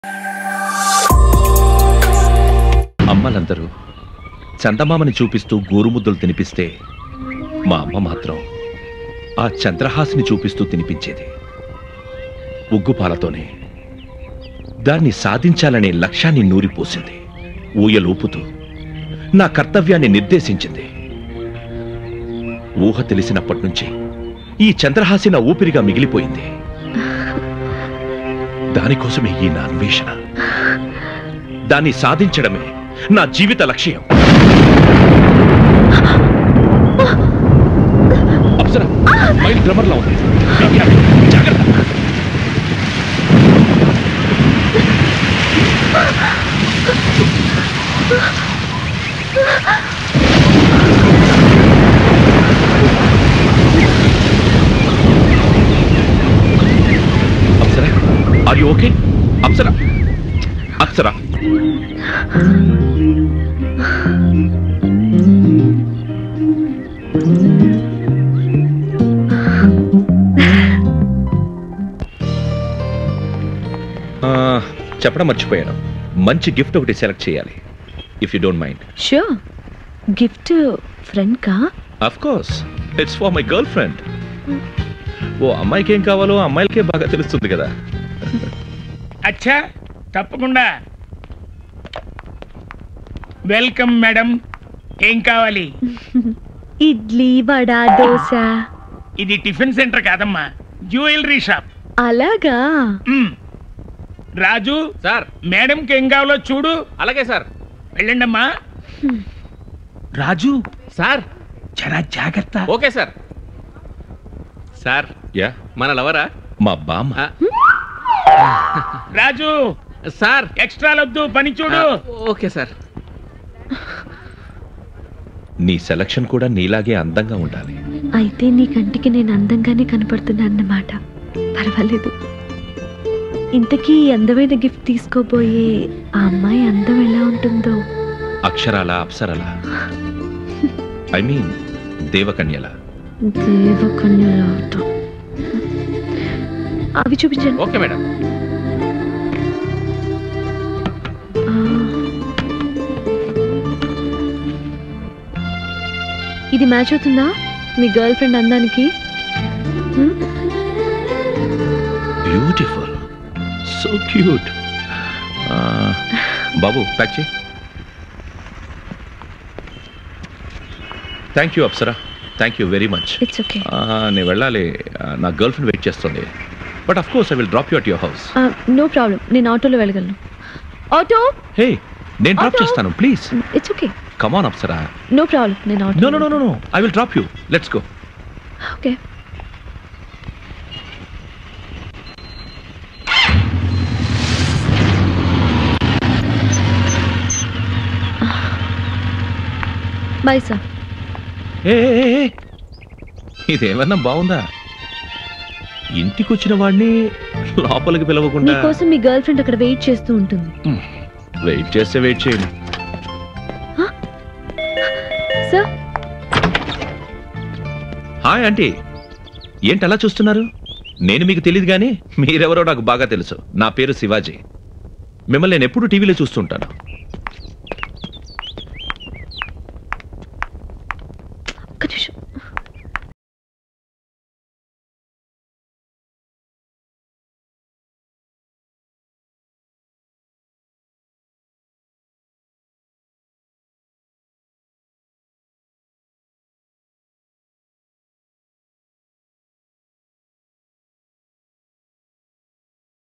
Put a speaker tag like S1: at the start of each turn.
S1: అమ్మలందరూ చందమామని చూపిస్తూ గోరుముద్దలు తినిపిస్తే మా అమ్మ మాత్రం ఆ చంద్రహాసిని చూపిస్తూ తినిపించేది ఉగ్గుపాలతోనే దాన్ని సాధించాలనే లక్ష్యాన్ని నూరిపోసింది ఊయలూపుతూ నా కర్తవ్యాన్ని నిర్దేశించింది ఊహ తెలిసినప్పటి నుంచి ఈ చంద్రహాసి నా ఊపిరిగా మిగిలిపోయింది దానికోసమే ఈ నా అన్వేషణ దాన్ని సాధించడమే నా జీవిత లక్ష్యం అప్సరా మైల్ డ్రమర్లా ఉంది Be careful. జాగ్రత్త Apsara are you okay Apsara Apsara ఆ, చెప్పడం మర్చిపోయాను మంచి గిఫ్ట్ ఒకటి సెలెక్ట్ చేయాలి if you don't mind
S2: sure gift friend కా
S1: of course it's for my girlfriend ఓ అమ్మాయికి ఏం కావాలో ఆ అమ్మాయిలకే బాగా తెలుస్తుంది కదా
S3: అచ్చా తప్పకుండా వెల్కమ్ మేడం ఏం కావాలి
S2: ఇడ్లీ వడ దోశ
S3: ఇది టిఫిన్ సెంటర్ కాదమ్మా జ్యువెలరీ షాప్
S2: అలాగా
S3: మ్మ్. రాజు
S4: సార్
S3: మేడంకి ఏం కావాలో చూడు
S4: అలాగే సార్
S3: వెళ్ళండమ్మా రాజు
S4: సార్
S3: చాలా జాగ్రత్త
S4: ఓకే సార్ సార్
S1: యా
S4: మన లవరా
S1: మా బామ్మ
S4: ఆ,
S3: రాజు
S4: సార్
S3: ఎక్స్ట్రా వద్దు పని చూడు
S4: ఆ, ఓకే సార్
S1: నీ సెలక్షన్ కూడా నీలాగే అందంగా ఉండాలి
S2: అయితే నీ కంటికి నేను అందంగానే కనపడుతున్నా అన్నమాట పర్వాలేదు ఇంతకీ ఈ అందమైన గిఫ్ట్ తీసుకోబోయే ఆ అమ్మాయి అందం ఎలా ఉంటుందో
S1: అక్షరాల అప్సరల ఐ మీన్ దేవకన్యల
S2: దేవకన్యలాట అవి చూపించండి
S4: ఓకే మేడం
S2: ఆ. ఇది మ్యాచ్ అవుతుందా మీ గర్ల్ ఫ్రెండ్ అందానికి హ్మ్?
S1: బ్యూటిఫుల్ సో క్యూట్ బాబు ప్యాక్ చేయి thank you Apsara thank you very much
S2: it's okay
S1: నేను వెళ్ళాలి ఆ, నా గర్ల్ ఫ్రెండ్ వెయిట్ చేస్తుంది but of course I will drop you at your house
S2: no problem నేను ఆటోలో వెళ్ళగలను ఆటో
S1: హే నేను డ్రాప్
S2: Auto?
S1: చేస్తాను please
S2: it's okay
S1: come on Apsara
S2: no problem నేను
S1: no
S2: auto
S1: no no no I will drop you let's go
S2: okay bye sir
S1: ఏ ఏ, ఏ, ఏ. ఇదేమన్నా బాగుందా ఇంటికి వచ్చిన వాడిని లోపలికి పిలవకుండా
S2: మీకోసం మీ గర్ల్ ఫ్రెండ్ అక్కడ వెయిట్ చేస్తూ ఉంటుంది
S1: వెయిట్ చేస్తే వెయిట్ చేయండి
S2: సార్
S1: హాయ్ ఆంటీ ఏంటి అలా చూస్తున్నారు నేను మీకు తెలియదు కానీ మీరెవరో నాకు బాగా తెలుసు నా పేరు శివాజీ మిమ్మల్ని నేను ఎప్పుడు టీవీలో చూస్తుంటాను